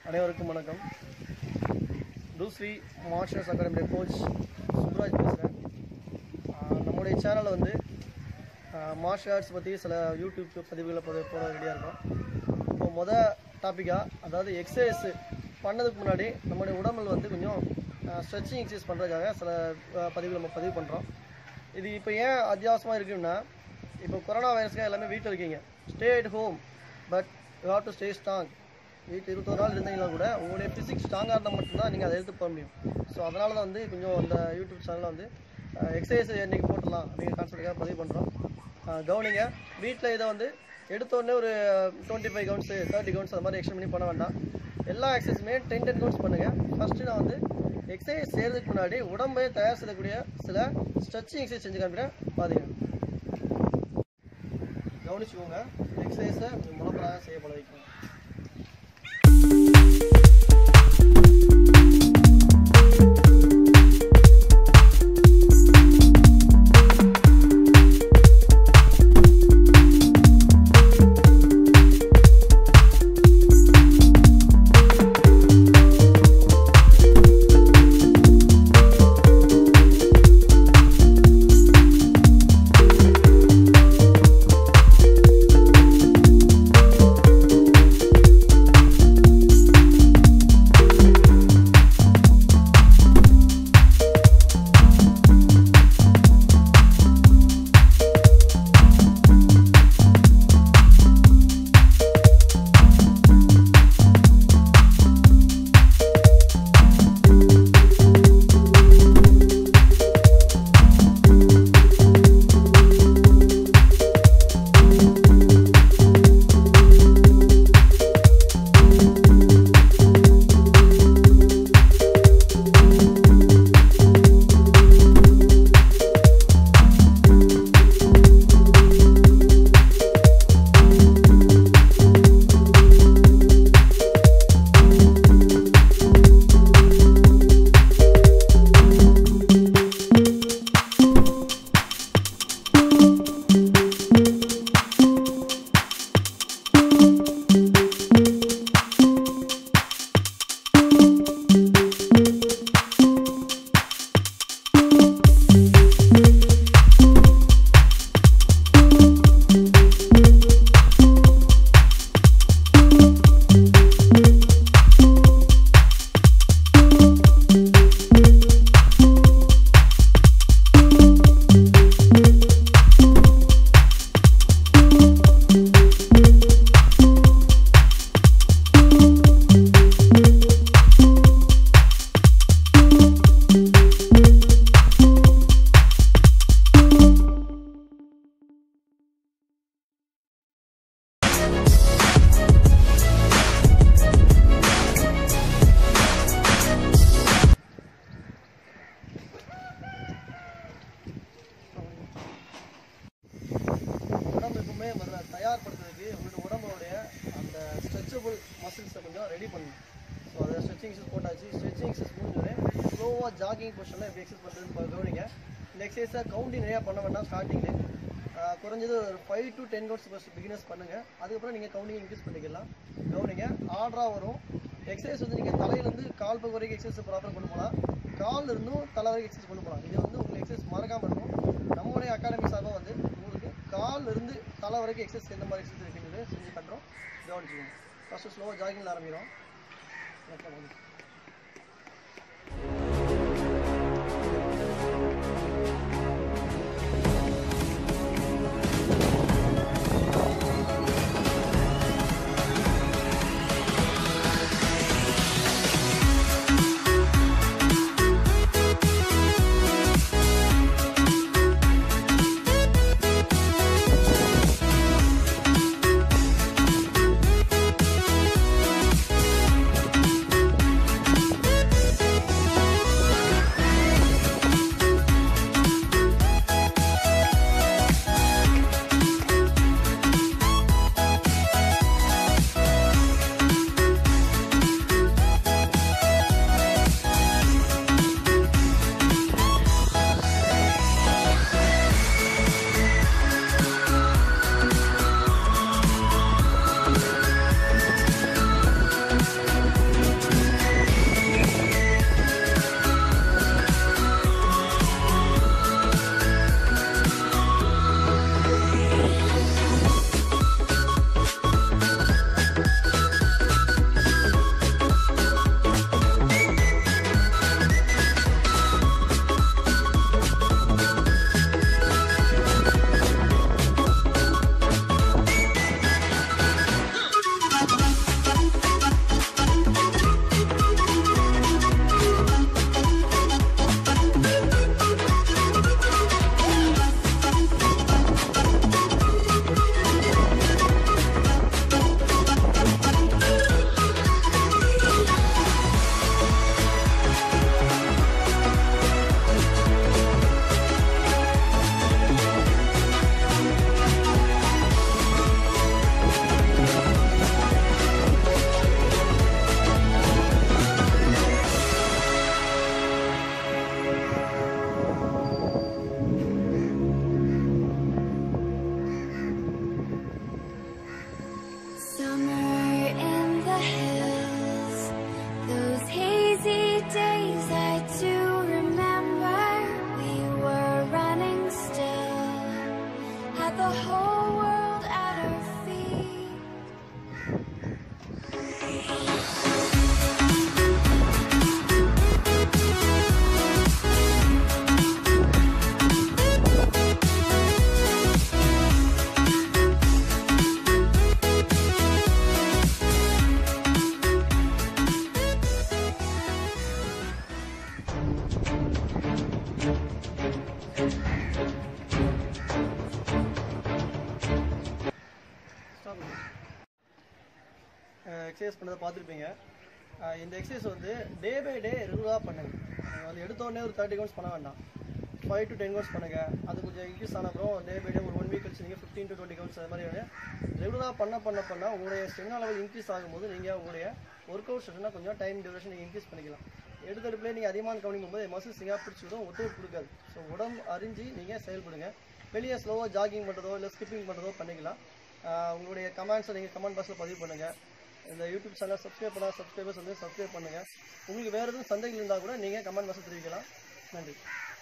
அனைவருக்கும் வணக்கம் டூஸ்ரீ மார்ஷல்ஸ் அகாடமியோட கோச் சுப்ராஜ் பேசுகிறேன் நம்முடைய சேனலில் வந்து மார்ஷல் ஆர்ட்ஸ் பற்றி சில யூடியூப் பதிவுகளை போட போட ரெடியாக இருக்கோம் இப்போ மொதல் டாப்பிக்காக அதாவது எக்ஸசைஸ் பண்ணதுக்கு முன்னாடி நம்முடைய உடம்புல வந்து கொஞ்சம் ஸ்ட்ரெச்சிங் எக்ஸசைஸ் பண்ணுறதுக்காக சில அஹ், பதிவுகள் நம்ம பதிவு பண்ணுறோம் இது இப்போ ஏன் அத்தியாவசியமாக இருக்குன்னா இப்போ கொரோனா வைரஸ்க்காக எல்லாமே வீட்டில் இருக்கீங்க stay at home but you have to stay strong வீட்டில் இருபத்தொரு நாள் இருந்தீங்கன்னா கூட உங்களுடைய ஃபிசிக்ஸ் ஸ்ட்ராங்காக இருந்தால் மட்டும்தான் நீங்கள் அதை எடுத்து போக முடியும் ஸோ அதனால தான் வந்து கொஞ்சம் இந்த யூடியூப் சேனலில் வந்து எக்ஸசைஸ் இன்றைக்கி போட்டுடலாம் அப்படிங்கிற கான்செப்டுக்காக பதிவு பண்ணுறோம் கவனிங்க வீட்டில் இதை வந்து எடுத்த உடனே ஒரு twenty five counts thirty counts அது மாதிரி எக்ஸ்டெண்ட் பண்ணி பண்ண வேண்டாம் எல்லா எக்ஸசைஸுமே டென் டென் கவுண்ட்ஸ் பண்ணுங்கள் ஃபஸ்ட்டு நான் வந்து எக்ஸசைஸ் செய்கிறதுக்கு முன்னாடி உடம்பை தயார் செய்யக்கூடிய சில ஸ்ட்ரெச்சிங் எக்ஸசைஸ் செஞ்சு காமிக்கிறேன் பாருங்க கவனிச்சுக்கோங்க எக்ஸசைஸை முளப்பராக செய்ய பழ வைக்கணும் உடம்பு எப்பவுமே முதல்ல தயார்படுத்துறதுக்கு உங்களோட உடம்போடைய அந்த ஸ்ட்ரெச்சபிள் மசில்ஸை கொஞ்சம் ரெடி பண்ணணும் ஸோ அதை ஸ்ட்ரெச்சிங் எக்ஸஸ் போட்டாச்சு ஸ்ட்ரெச்சிங் எக்ஸஸ் முடிஞ்சோடனே ஸ்லோவாக ஜாகிங் பொசிஷனில் எப்படி எக்ஸஸ் பண்ணுறதுன்னு பா- கவனிங்க இந்த எக்ஸசைஸை கவுண்டிங் நிறையா பண்ண வேண்டாம் ஸ்டார்டிங்கு குறைஞ்சது ஒரு five to ten counts first beginners பண்ணுங்கள் அதுக்கப்புறம் நீங்கள் கவுண்டிங் இன்க்ரீஸ் பண்ணிக்கலாம் கவனிங்க ஆர்டராக வரும் எக்ஸசைஸ் வந்து நீங்கள் தலையிலேருந்து கால் பக்கம் வரைக்கும் எக்ஸசைஸ் ப்ராப்பராக கொண்டு போகலாம் கால் இருந்தும் தலை வரைக்கும் எக்ஸசைஸ் கொண்டு போகலாம் இது வந்து உங்களுக்கு எக்ஸசைஸ் மறக்காமல் இருக்கும் நம்மளுடைய அகாடமி சார்பாக வந்து உங்களுக்கு கால் இருந்து தலை வரைக்கும் எக்ஸசைஸ் எந்த மாதிரி எக்ஸசைஸ் இருக்குன்னு செஞ்சு காட்டுறோம் கவனிச்சுக்கோங்க ஃபஸ்ட்டு ஸ்லோவாக ஜாகிங்கில் ஆரம்பிக்கிறோம் வணக்கம், வணக்கம். எக்ஸசைஸ் பண்ணதை பார்த்துருப்பீங்க ஆஹ் இந்த எக்ஸசைஸ் வந்து டே பை டே ரெகுலராக பண்ணுங்க நீங்கள் வந்து எடுத்த உடனே ஒரு தேர்ட்டி கவுண்ட்ஸ் பண்ண வேண்டாம் ஃபைவ் டு டென் கவுண்ட்ஸ் பண்ணுங்க அது கொஞ்சம் இன்க்ரீஸ் ஆன அப்புறம் டே பை டே ஒரு ஒன் வீக் கழிச்சு நீங்கள் ஃபிஃப்டீன் டு டுவெண்ட்டி கவுண்ட்ஸ் அது மாதிரி ரெகுலராக பண்ண பண்ண பண்ண உங்களுடைய ஸ்டெமினா லெவல் இன்க்ரீஸ் ஆகும்போது நீங்கள் உங்களுடைய ஒர்க் அவுட் செஷனாக கொஞ்சம் டைம் டியூரேஷன் நீங்கள் இன்க்ரீஸ் பண்ணிக்கலாம் எடுத்தடுப்புலேயே நீங்கள் அதிகமான கவனிக்கும் போது மசில்ஸ் நீங்கள் பிடிச்சிடும் ஒத்துழைப்பு கொடுக்காது ஸோ உடம்பு அறிஞ்சு நீங்கள் செயல்படுங்க வெளியே ஸ்லோவாக ஜாகிங் பண்ணுறதோ இல்லை ஸ்கிப்பிங் பண்ணுறதோ பண்ணிக்கலாம் ஆஹ் உங்களுடைய கமெண்ட்ஸை நீங்கள் கமெண்ட் பாக்ஸில் பதிவு பண்ணுங்கள் இந்த யூடியூப் சேனல் சப்ஸ்கிரைப் பண்ணால் சப்ஸ்கிரைபர்ஸ் வந்து சப்ஸ்கிரைப் பண்ணுங்கள் உங்களுக்கு வேறு எதுவும் சந்தைகள் இருந்தால் கூட நீங்கள் கமெண்ட் பாக்ஸில் தெரிவிக்கலாம் நன்றி